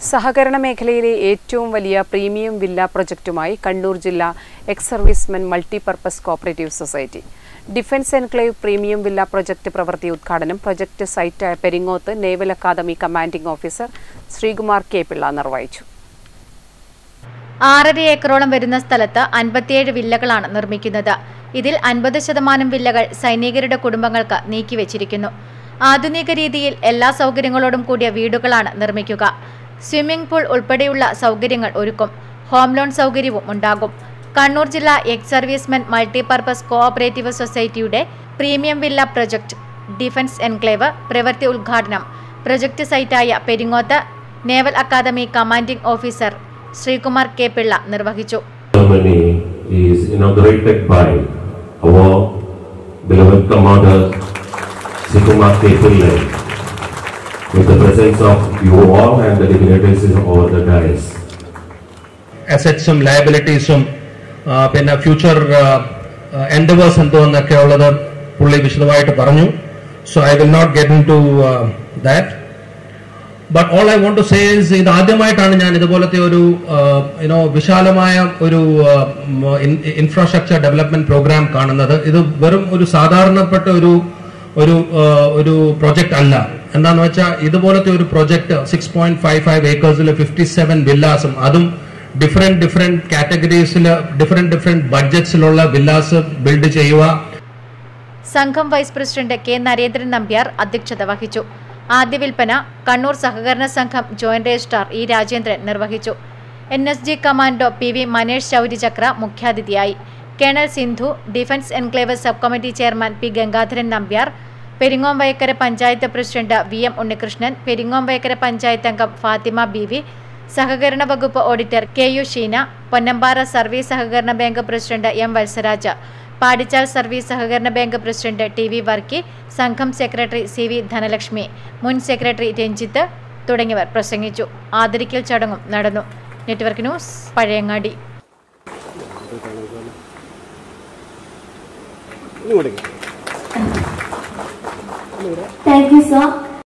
സഹകരണ മേഖലയിലെ ഏറ്റവും വലിയ പ്രീമിയം വില്ല പ്രൊജക്റ്റുമായി കണ്ണൂർ ജില്ലാ ex servicemen multipurpose cooperative society defence enclave premium villa project പ്രവൃത്തി ഉദ്ഘാടനം പ്രൊജക്ട് സൈറ്റായ പെരിങ്ങോത്ത് naval academy commanding officer Sreekumar K Pillai നിർവഹിച്ചു ആറര ഏക്കറോളം വരുന്ന സ്ഥലത്ത് അൻപത്തിയേഴ് വില്ലകളാണ് നിർമ്മിക്കുന്നത് ഇതിൽ അൻപത് ശതമാനം വില്ലകൾ സൈനികരുടെ കുടുംബങ്ങൾക്ക് നീക്കിവച്ചിരിക്കുന്നു ആധുനിക രീതിയിൽ എല്ലാ സൗകര്യങ്ങളോടും കൂടിയ വീടുകളാണ് നിർമ്മിക്കുക സ്വിമ്മിംഗ് പൂൾ ഉൾപ്പെടെയുള്ള സൗകര്യങ്ങൾ ഒരുക്കും ഹോം ലോൺ സൗകര്യവും ഉണ്ടാകും കണ്ണൂർ ജില്ലാ എക്സ് സർവീസ്മെൻ മൾട്ടിപർപ്പസ് കോഓപ്പറേറ്റീവ് സൊസൈറ്റിയുടെ premium villa project defence enclave പ്രവൃത്തി ഉദ്ഘാടനം പ്രൊജക്ട് സൈറ്റായ പെരിങ്ങോത്ത് naval academy commanding officer Sreekumar K Pillai നിർവഹിച്ചു ceremony is inaugurated by our beloved commander Sikumar K. Pillai with the presence of you all and the dignitaries over the dais. അസറ്റ്സും ലയബിലിറ്റീസും പിന്നെ future endeavours എന്തോന്നൊക്കെ ഉള്ളത് പുള്ളി വിശദമായിട്ട് പറഞ്ഞു so I will not get into that but all I want to say is ഇത് ആദ്യമായിട്ടാണ് ഞാൻ ഇതുപോലത്തെ ഒരു യുനോ വിശാലമായ ഒരു ഇൻഫ്രാസ്ട്രക്ചർ ഡെവലപ്മെന്റ് പ്രോഗ്രാം കാണുന്നത് ഇത് വെറും ഒരു സാധാരണപ്പെട്ട ഒരു ഒരു ഒരു പ്രൊജക്ട് അല്ല എന്താന്ന് വെച്ചാൽ ഇതുപോലത്തെ ഒരു project six point five five ഏക്കേഴ്സിൽ ഫിഫ്റ്റി സെവൻ വില്ലാസും അതും ഡിഫറെന്റ് ഡിഫറെന്റ് കാറ്റഗറീസിൽ ഡിഫറെന്റ് ഡിഫറെന്റ് ബഡ്ജറ്റ്സിലുള്ള വില്ലാസ് ബിൽഡ് ചെയ്യുക സംഘം vice president K Narendran Nambiar അധ്യക്ഷത വഹിച്ചു ആദ്യ വിൽപ്പന കണ്ണൂർ സഹകരണ സംഘം ജോയിന്റ് രജിസ്ട്രാർ ഇ രാജേന്ദ്രൻ നിർവഹിച്ചു N S G commando P V Manesh Shaurya Chakra മുഖ്യാതിഥിയായി colonel Sindhu defence enclave sub committee chairman P Gangadharan Nambiar Peringome Vayakkara panchayat president V M Unnikrishnan Peringome Vayakkara panchayat അംഗം ഫാത്തിമ ബി വി സഹകരണ വകുപ്പ് auditor K U Sheena Ponnampara service സഹകരണ bank president M Valsaraj Padichal service സഹകരണ bank president T V Varkey സംഘം secretary C V Dhanlaxmi മുൻ secretary Ranjith തുടങ്ങിയവർ പ്രസംഗിച്ചു ആദരിക്കൽ ചടങ്ങും നടന്നു network news Pazhayangadi Thank you, sir.